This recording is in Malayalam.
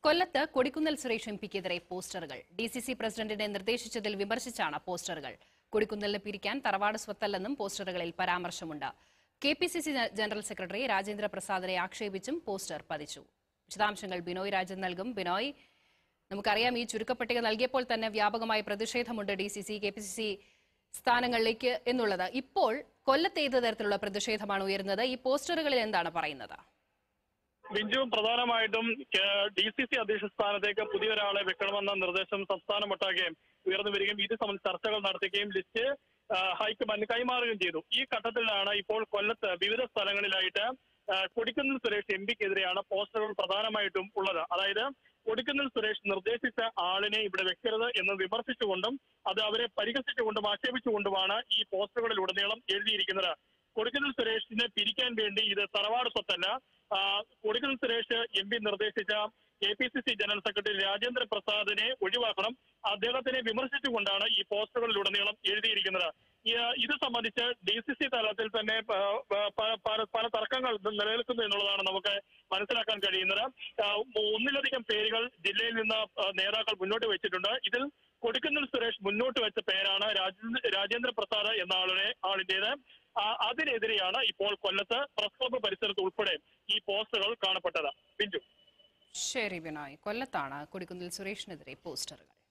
കൊല്ലത്ത് കൊടിക്കുന്നിൽ സുരേഷ് എം പിക്കെതിരെ പോസ്റ്ററുകൾ ഡി സി സി പ്രസിഡന്റിനെ നിർദ്ദേശിച്ചതിൽ വിമർശിച്ചാണ് പോസ്റ്ററുകൾ കൊടിക്കുന്നിലിന് പിരിക്കാൻ തറവാട് സ്വത്തല്ലെന്നും പോസ്റ്ററുകളിൽ പരാമർശമുണ്ട് K P C C general secretary Rajendra പ്രസാദിനെ ആക്ഷേപിച്ചും പോസ്റ്റർ പതിച്ചു വിശദാംശങ്ങൾ ബിനോയ് രാജൻ നൽകും ബിനോയ് നമുക്കറിയാം ഈ ചുരുക്കപ്പട്ടിക നൽകിയപ്പോൾ തന്നെ വ്യാപകമായ പ്രതിഷേധമുണ്ട് D C C K P C C സ്ഥാനങ്ങളിലേക്ക് എന്നുള്ളത് ഇപ്പോൾ കൊല്ലത്ത് ഏത് തരത്തിലുള്ള പ്രതിഷേധമാണ് ഉയരുന്നത് ഈ പോസ്റ്ററുകളിൽ എന്താണ് പറയുന്നത് ബിഞ്ചുവും പ്രധാനമായിട്ടും ഡി സി സി അധ്യക്ഷ സ്ഥാനത്തേക്ക് പുതിയൊരാളെ വെക്കണമെന്ന നിർദ്ദേശം സംസ്ഥാനമൊട്ടാകെ ഉയർന്നു വരികയും ഇത് സംബന്ധിച്ച് ചർച്ചകൾ നടത്തുകയും ലിസ്റ്റ് ആ, ഹൈക്കമാൻഡിന് കൈമാറുകയും ചെയ്തു ഈ ഘട്ടത്തിലാണ് ഇപ്പോൾ കൊല്ലത്ത് വിവിധ സ്ഥലങ്ങളിലായിട്ട് ആ, കൊടിക്കുന്നിൽ സുരേഷ് എം പിക്കെതിരെയാണ് പോസ്റ്ററുകൾ പ്രധാനമായിട്ടും ഉള്ളത് അതായത് കൊടിക്കുന്നിൽ സുരേഷ് നിർദ്ദേശിച്ച ആളിനെ ഇവിടെ വെക്കരുത് എന്ന് വിമർശിച്ചുകൊണ്ടും അത് അവരെ പരിഹസിച്ചുകൊണ്ടും ആക്ഷേപിച്ചുകൊണ്ടുമാണ് ഈ പോസ്റ്ററുകളിലുടനീളം എഴുതിയിരിക്കുന്നത് കൊടിക്കുന്നിൽ സുരേഷിനെ പിരിക്കാൻ വേണ്ടി ഇത് തറവാട് സ്വത്തല്ല ആ, കൊടിക്കുന്നിൽ സുരേഷ് എം പി നിർദ്ദേശിച്ച K P C C general secretary Rajendra പ്രസാദിനെ ഒഴിവാക്കണം അദ്ദേഹത്തിനെ വിമർശിച്ചുകൊണ്ടാണ് ഈ പോസ്റ്ററുകളിലുടനീളം എഴുതിയിരിക്കുന്നത് ഈ, ആ, ഇത് സംബന്ധിച്ച് ഡി സി സി തലത്തിൽ തന്നെ പ- പ- പ- പല പല തർക്കങ്ങൾ നിലനിൽക്കുന്നു എന്നുള്ളതാണ് നമുക്ക് മനസ്സിലാക്കാൻ കഴിയുന്നത് ആ, ഒന്നിലധികം പേരുകൾ ജില്ലയിൽ നിന്ന് ആ, നേതാക്കൾ മുന്നോട്ട് വെച്ചിട്ടുണ്ട് ഇതിൽ കൊടിക്കുന്നിൽ സുരേഷ് മുന്നോട്ട് വെച്ച പേരാണ് രാജേന്ദ്ര രാജേന്ദ്ര പ്രസാദ് എന്ന ആളുടെ ആളിന്റേത് ആ, അതിനെതിരെയാണ് ഇപ്പോൾ കൊല്ലത്ത് പ്രസ് ക്ലബ്ബ് പരിസരത്ത് ഉൾപ്പെടെ ഈ പോസ്റ്ററുകൾ കാണപ്പെട്ടത് ബിഞ്ചു ശരി ബിനോയ് കൊല്ലത്താണ് കൊടിക്കുന്നിൽ സുരേഷിനെതിരെ പോസ്റ്ററുകൾ